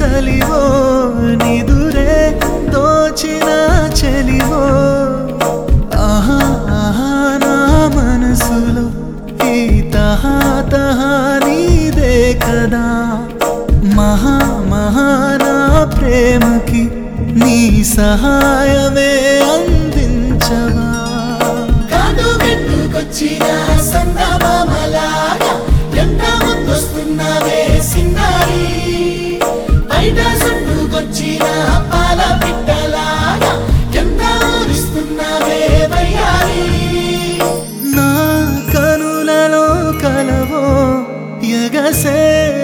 చలివో నిదురే దోచిన చెలివో ఆహా ఆహా నా మనసులో ఈ తహా తహా నీదే కదా మహా మహానా ప్రేమకి నీ సహాయమే అందించవా కాదు పెట్టుకొచ్చిన సందమామలాగా ఎంత ముందొస్తున్నావే సిన్నారి బయట చుట్టుకొచ్చిన పాల పిట్టలాగా ఎంత ఊరిస్తున్నావే వయ్యారి నా కనులలో కలవో ఎగసే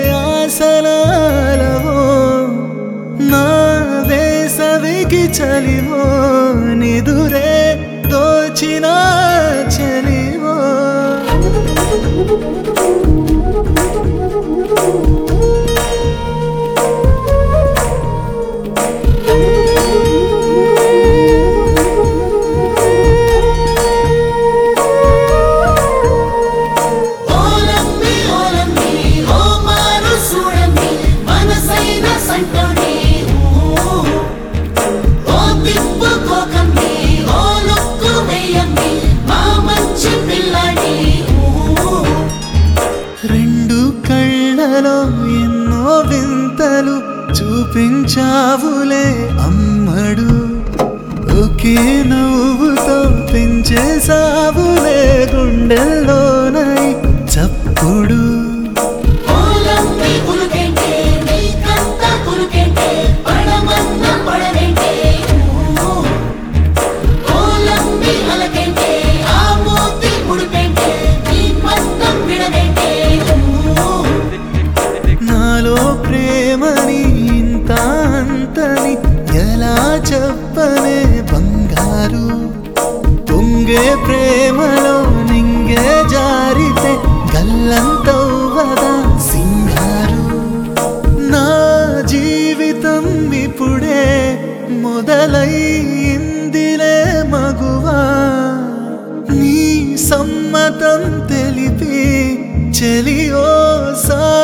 ఆసనాలవో నా వేసవికి చలివో నిదురే దోచిన చలివో ఓలమ్మి ఓలమ్మి ఓ మారు చూడండి మనసైన సంటోడి ఓ తిప్పుకోకండి ఓ లుక్కు వేయండి మా మంచి పిల్లాడి రెండు కళ్ళలో ఎన్నో వింతలు చూపించావులే అమ్మడు ఒకే నవ్వుతో పెంచేసావులే గుండెల్లోనై చప్పుడు ఓలమ్మి ఉలుకెంటే నీకంత కులుకెంటే పడమన్న పడవేంటే ఓలమ్మి అలకెంటే ఆ మూతి ముడిపెంటే నీ మన్నం విడవేంటే నాలో ప్రేమని ఇంత అంతని ఎలా చెప్పనే బంగారు పొంగే ప్రేమలో నింగే జారితే గల్లంతవ్వదా సింగారు నా జీవితం ఇప్పుడే మొదలైందిలే మగువా నీ సమ్మతం తెలిపి చెలియో సా